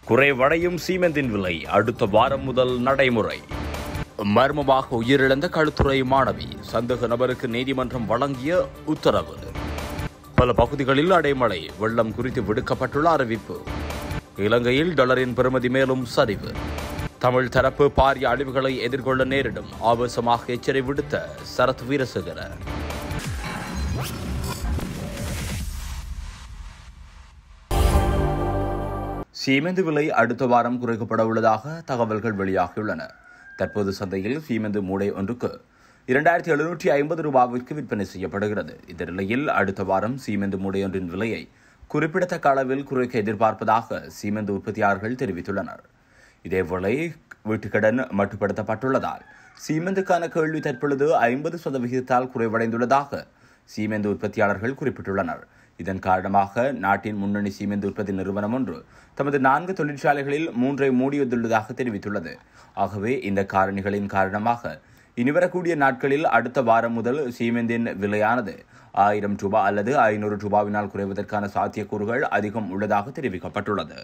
குறைவடையும் சீமெந்தின் விலை அடுத்த வாரம் முதல் நடைமுறை மர்மமாக உயிரிழந்த களுத்துறை மாணவி சந்தேக நபருக்கு நீதிமன்றம் வழங்கிய உத்தரவு பல பகுதிகளில் அடைமழை வெள்ளம் குறித்து விடுக்கப்பட்டுள்ள அறிவிப்பு இலங்கையில் டாலரின் பெறுமதி மேலும் சரிவு தமிழ் தரப்பு பாரிய அழிவுகளை எதிர்கொள்ள நேரிடும் ஆவேசமாக எச்சரிக்கை விடுத்த சரத் வீரசேகர சீமெந்து விலை அடுத்த வாரம் குறைக்கப்பட உள்ளதாக தகவல்கள் வெளியாகியுள்ளன தற்போது சந்தையில் சீமெந்து மூடை ஒன்றுக்கு இரண்டாயிரத்தி எழுநூற்றி ஐம்பது ரூபாவிற்கு விற்பனை செய்யப்படுகிறது இந்த நிலையில் அடுத்த வாரம் சீமெந்து மூடை ஒன்றின் விலையை குறிப்பிடத்தக்க அளவில் குறைக்க எதிர்பார்ப்பதாக சீமெந்து உற்பத்தியாளர்கள் தெரிவித்துள்ளனர் இதேவேளை வீட்டுக்கடன் மட்டுப்படுத்தப்பட்டுள்ளதால் சீமெந்துக்கான கேள்வி தற்பொழுது ஐம்பது சதவிகிதத்தால் குறைவடைந்துள்ளதாக சீமெந்து உற்பத்தியாளர்கள் குறிப்பிட்டுள்ளனர் இதன் காரணமாக நாட்டின் முன்னணி சீமெந்து உற்பத்தி நிறுவனம் ஒன்று தமது நான்கு தொழிற்சாலைகளில் மூன்றை மூடியுள்ளதாக தெரிவித்துள்ளது ஆகவே இந்த காரணிகளின் காரணமாக இனிவரக்கூடிய நாட்களில் அடுத்த வாரம் முதல் சீமெந்தின் விலையானது ஆயிரம் ரூபாய் அல்லது ஐநூறு ரூபாவினால் குறைவதற்கான சாத்தியக்கூறுகள் அதிகம் உள்ளதாக தெரிவிக்கப்பட்டுள்ளது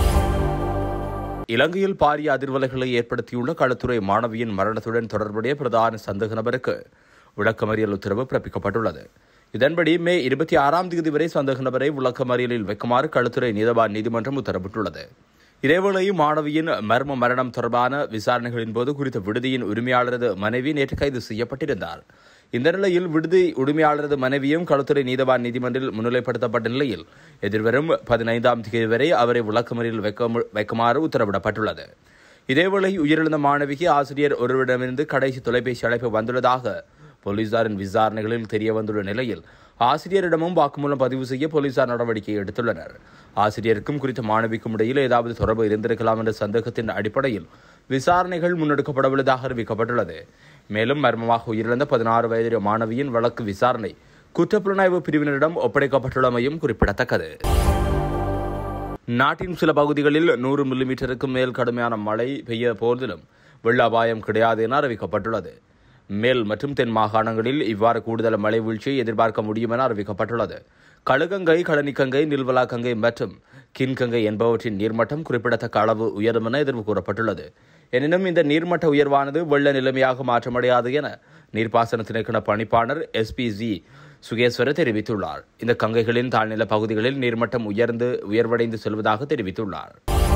இலங்கையில் பாரிய அதிர்வலைகளை ஏற்படுத்தியுள்ள களத்துறை மாணவியின் மரணத்துடன் தொடர்புடைய பிரதான சந்தேக நபருக்கு விளக்கமறியல் உத்தரவு பிறப்பிக்கப்பட்டுள்ளது இதன்படி மே இருபத்தி ஆறாம் தேதி வரை சந்தேக நபரை விளக்கமறியலில் வைக்குமாறு களுத்துறை நீதவான் நீதிமன்றம் உத்தரவிட்டுள்ளது இதேவேளை மாணவியின் மர்ம மரணம் தொடர்பான விசாரணைகளின் போது குறித்த விடுதியின் உரிமையாளரது மனைவி நேற்று கைது செய்யப்பட்டிருந்தார் இந்த நிலையில் விடுதி உரிமையாளரது மனைவியும் களுத்துறை நீதவான் நீதிமன்றில் முன்னிலைப்படுத்தப்பட்ட நிலையில் எதிர்வரும் பதினைந்தாம் தேதி வரை அவரை விளக்கமறியல் வைக்க வைக்குமாறு உத்தரவிடப்பட்டுள்ளது இதேவேளை உயிரிழந்த மாணவிக்கு ஆசிரியர் ஒருவரிடமிருந்து கடைசி தொலைபேசி அழைப்பு வந்துள்ளதாக போலீசாரின் விசாரணைகளில் தெரிய வந்துள்ள நிலையில் ஆசிரியரிடமும் வாக்குமூலம் பதிவு செய்ய போலீசார் நடவடிக்கை எடுத்துள்ளனர் ஆசிரியருக்கும் குறித்த மாணவிக்கும் இடையில் ஏதாவது தொடர்பு இருந்திருக்கலாம் என்ற சந்தேகத்தின் அடிப்படையில் விசாரணைகள் முன்னெடுக்கப்படவுள்ளதாக அறிவிக்கப்பட்டுள்ளது மேலும் மர்மமாக உயிரிழந்த பதினாறு வயதுடைய மாணவியின் வழக்கு விசாரணை குற்றப்புலனாய்வு பிரிவினரிடம் ஒப்படைக்கப்பட்டுள்ளமையும் குறிப்பிடத்தக்கது நாட்டின் சில பகுதிகளில் நூறு மில்லிமீட்டருக்கும் மேல் கடுமையான மழை பெய்ய போதிலும் வெள்ள அபாயம் கிடையாது என அறிவிக்கப்பட்டுள்ளது மேல் மற்றும் தென் மாகாணங்களில் இவ்வாறு கூடுதல் மழை வீழ்ச்சியை எதிர்பார்க்க முடியும் என அறிவிக்கப்பட்டுள்ளது கழுகங்கை களனிக்கங்கை நில்வலா கங்கை மற்றும் கின்கங்கை என்பவற்றின் நீர்மட்டம் குறிப்பிடத்தக்க அளவு உயரும் என எதிர்வு கூறப்பட்டுள்ளது எனினும் இந்த நீர்மட்ட உயர்வானது வெள்ள நிலைமையாக மாற்றமடையாது என நீர்ப்பாசன திணைக்கள பணிப்பாளர் எஸ்பிஜி சுகேஸ்வர தெரிவித்துள்ளார் இந்த கங்கைகளின் தாழ்நில பகுதிகளில் நீர்மட்டம் உயர்ந்து உயர்வடைந்து செல்வதாக தெரிவித்துள்ளார்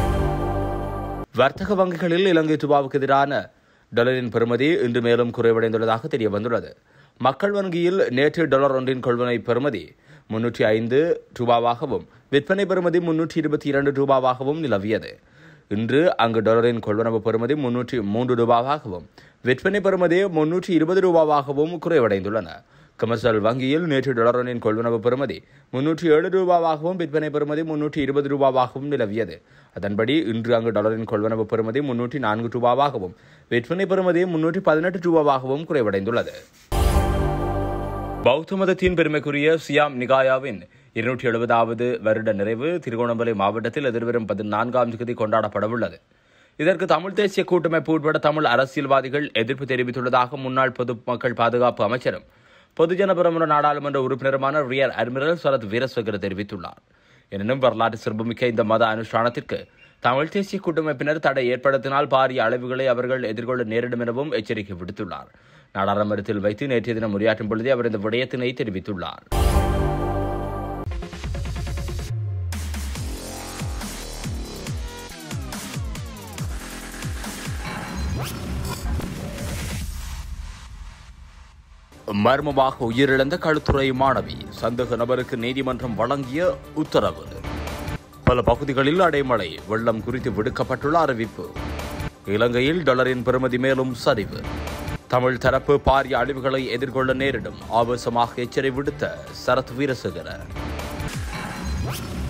வர்த்தக வங்கிகளில் இலங்கை ரூபாவுக்கு எதிரான டாலரின் பெறுமதி இன்று மேலும் குறைவடைந்துள்ளதாக தெரிய வந்துள்ளது மக்கள் வங்கியில் நேற்று டாலர் ஒன்றின் கொள்வனை பெறுமதி முன்னூற்றி ஐந்து ரூபாவாகவும் விற்பனை பெறுமதி முன்னூற்றி இருபத்தி இரண்டு ரூபாவாகவும் நிலவியது இன்று அங்கு டாலரின் கொள்வனவு பெறுமதி முன்னூற்றி மூன்று ரூபாவாகவும் விற்பனை பெறுமதி முன்னூற்றி இருபது ரூபாவாகவும் குறைவடைந்துள்ளன கமர்ஷியல் வங்கியில் நேற்று டாலரின் கொள்வனவு பெறுமதி முன்னூற்றி ஏழு ரூபாவாகவும் விற்பனை பெறுமதி முன்னூற்றி இருபது ரூபாவாகவும் நிலவியது அதன்படி இன்று அங்கு டாலரின் கொள்வனவு பெறுமதி முன்னூற்றி நான்கு ரூபாவாகவும் விற்பனை பெறுமதி முன்னூற்றி பதினெட்டு ரூபாவாகவும் குறைவடைந்துள்ளது பௌத்த மதத்தின் பெருமைக்குரிய சியாம் நிகாயாவின் இருநூற்றி எழுபதாவது வருட நிறைவு திருகோணமலை மாவட்டத்தில் எதிர்வரும் பதினான்காம் தேதி கொண்டாடப்படவுள்ளது இதற்கு தமிழ் தேசிய கூட்டமைப்பு உட்பட தமிழ் அரசியல்வாதிகள் எதிர்ப்பு தெரிவித்துள்ளதாக முன்னாள் பொதுமக்கள் பாதுகாப்பு அமைச்சரும் பொதுஜன பெரமுன நாடாளுமன்ற உறுப்பினருமான ரியர் அட்மிரல் சரத் வீரசேகர் தெரிவித்துள்ளார் எனினும் வரலாற்று சிறப்புமிக்க இந்த மத அனுஷ்டானத்திற்கு தமிழ் தேசிய கூட்டமைப்பினர் தடை ஏற்படுத்தினால் பாரிய அளவுகளை அவர்கள் எதிர்கொள்ள நேரிடும் எனவும் எச்சரிக்கை விடுத்துள்ளார் நாடாளுமன்றத்தில் வைத்து நேற்றைய தினம் உரையாற்றும் பொழுதே அவர் இந்த விடயத்தினை தெரிவித்துள்ளார் மர்மமாக உயிரிழந்த களுத்துறை மாணவி சந்தேக நபருக்கு நீதிமன்றம் வழங்கிய உத்தரவு பல பகுதிகளில் அடைமழை வெள்ளம் குறித்து விடுக்கப்பட்டுள்ள அறிவிப்பு இலங்கையில் டாலரின் பெறுமதி மேலும் சரிவு தமிழ் தரப்பு பாரிய அழிவுகளை எதிர்கொள்ள நேரிடும் ஆவேசமாக எச்சரிக்கை விடுத்த சரத் வீரசேகர